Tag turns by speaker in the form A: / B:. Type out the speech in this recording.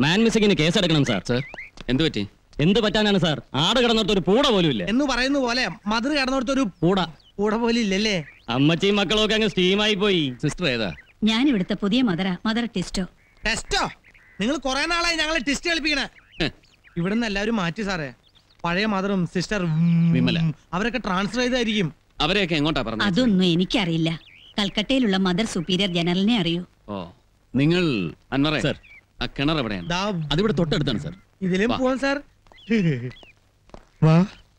A: മാൻ മിസ്സിങ്ങിന് കേസെടുക്കണം sir
B: sir എന്തു പറ്റി
A: എന്ത് പറ്റാനാണ് സാർ ആട് കിടന്നിടത്ത് ഒരു പൂട പോലും ഇല്ല
C: എന്ന് പറയുന്ന പോലെ മധുര കടന്നിടത്തൊരു
A: പൂട
C: കൂടെ പോലും ഇല്ലല്ലേ
A: അമ്മച്ചിയും മക്കളും ഒക്കെ അങ്ങ് സ്റ്റീമായി പോയി
B: സിസ്റ്റർ ഏതാ
D: ഞാൻ ഇവിടുത്തെ പുതിയ മദറ മദർ ടെസ്റ്റോ
C: ടെസ്റ്റോ നിങ്ങൾ കുറെ നാളായി ഞങ്ങളെ ടെസ്റ്റ് കളിപ്പിക്കണേ
B: ഹ്,
C: ഇവിടുന്ന് എല്ലാവരും മാറ്റി സാറേ പഴയ മദറും സിസ്റ്റർ
B: വിമല.
C: അവരൊക്കെ ട്രാൻസ്ഫർ ചെയ്തായിരിക്കും
B: അവരെയൊക്കെ എങ്ങോട്ടാ പറഞ്ഞു
D: അതൊന്നും എനിക്കറിയില്ല കൽക്കട്ടയിലുള്ള മദർ സുപ്പീരിയർ ജനറലിനെ അറിയൂ
B: ഓ
E: നിങ്ങൾ
B: അൻവറേ
E: സർ.
B: ആ കിണർ എവിടെയാണ്
C: ദാ
E: അതിവിടെ തൊട്ടടുത്താണ് സാർ
C: ഇതിലും
B: വാ.
C: പോവാൻ സാർ വാ